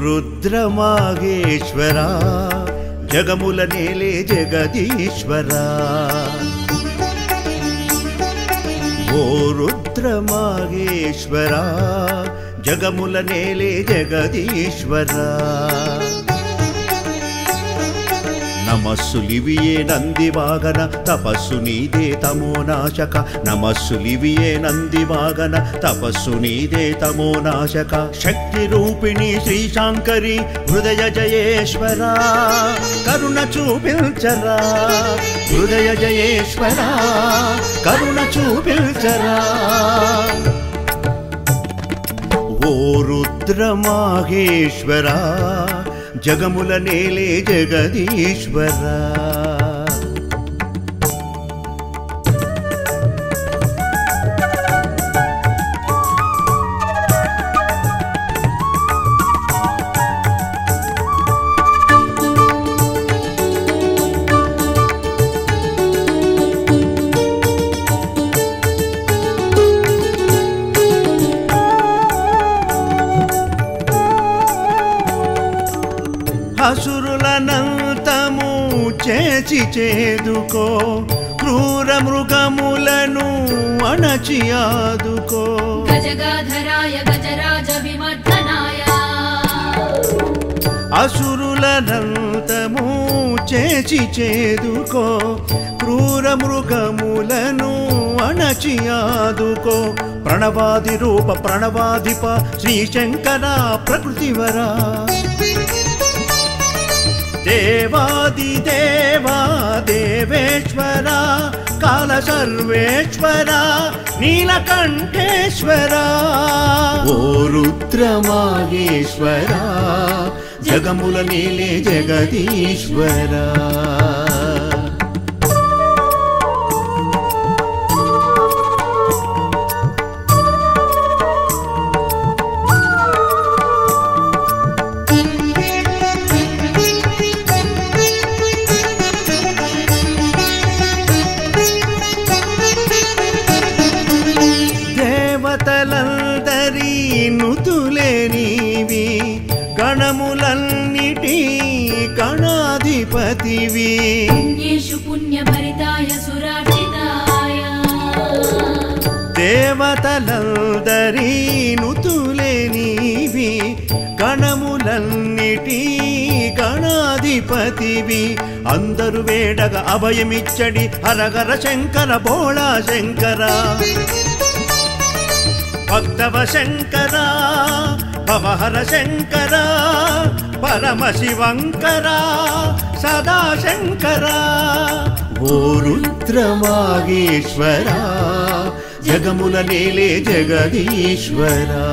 రుద్రమాగేశ్వర జగముల నేలే జగదీశ్వర ఓ రుద్రమాగేశ్వర జగముల నేలే జగదీశ్వర నమస్సులివియే నందివాగన తపస్సు నీదే తమో నాశక నమస్సులివియే నందివాగన తపస్సు నీదే తమో నాశక శక్తి రూపిణి శ్రీశాంకరి హృదయ జయేశ్వర కరుణ చూపించరా హృదయ జయేశ్వర కరుణ చూపించరా ఓ రుద్రమాహేశ్వర జగముల నేలే జగదీశ్వర హసురులనంతము చేచి చేదుకో క్రూర మృగములను అణచి ఆదుకో గజగాధరాయ గజరాజ విమర్దనాయ అసురులనంతము చేచి చేదుకో క్రూర మృగములను అణచి ఆదుకో ప్రణవాది రూప ప్రణవాధిప శ్రీశంకర ప్రకృతివరా దేవాది దేవా దేవేశ్వర కాల సర్వేశ్వర నీలకంఠేశ్వర ఓ రుద్రమాగేశ్వర జగముల నీలే జగదీశ్వర దేవతలందరీ నుతులే నీవి గణములన్నిటి గణాధిపతివి పుణ్యేషు పుణ్యభరితాయ సురార్చితాయ దేవతలందరీ నుతులే నీవి గణములన్నిటి గణాధిపతివి అందరు వేడగ అభయమిచ్చడి హరగర శంకర బోళా శంకర భక్తవ శంకర భవహర శంకర పరమ శివంకర సదా శంకర ఓ రుద్రమాగేశ్వర జగముల నేలే జగదీశ్వరా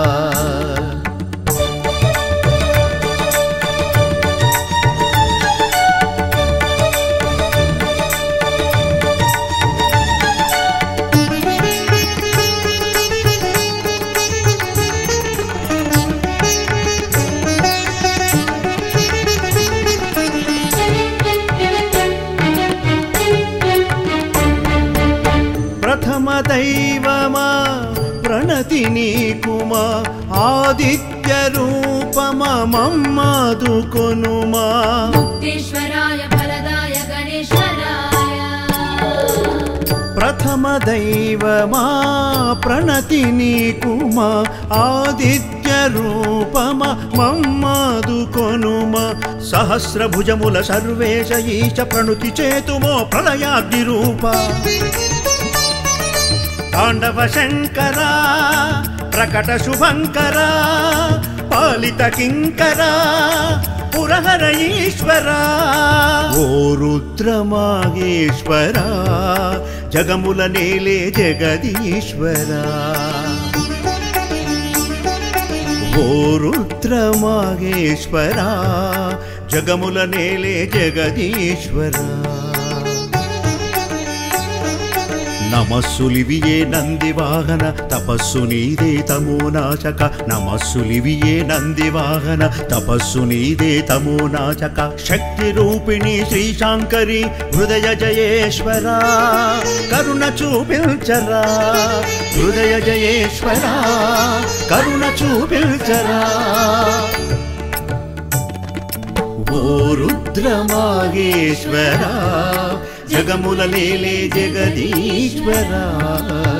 ప్రథమ దైవమా ప్రణతి నీకుమా ఆదిత్య రూపమా మమ్మాదు కొనుమా ముక్తేశ్వరాయ ఫలదాయ గణేశ్వరాయ ప్రథమ దైవమా ప్రణతి నీకుమా ఆదిత్య రూపమా మమ్మాదు కొనుమా సహస్రభుజముల సర్వేశ ఈశ ప్రణుతి చేతుమో ప్రళయాగ్ని రూప తాండవ శంకర ప్రకట శుభంకర పాలిత కింకర పురహర ఈశ్వర ఓ రుద్రమాగేశ్వర జగముల నేలే జగదీశ్వర ఓ రుద్రమాగేశ్వర జగముల నేలే జగదీశ్వర నమస్సులివియే నందివాహన తపస్సు నీదే తమో నాశక నమస్సులివియే నందివాహన తపస్సు నీదే తమో నాశక శక్తి రూపిణి శ్రీశాంకరి హృదయ జయేశ్వర కరుణ చూపించరా హృదయ జయేశ్వర కరుణ చూపించరా ఓ రుద్రమాగేశ్వర జగముల లేలే జగదీశ్వరా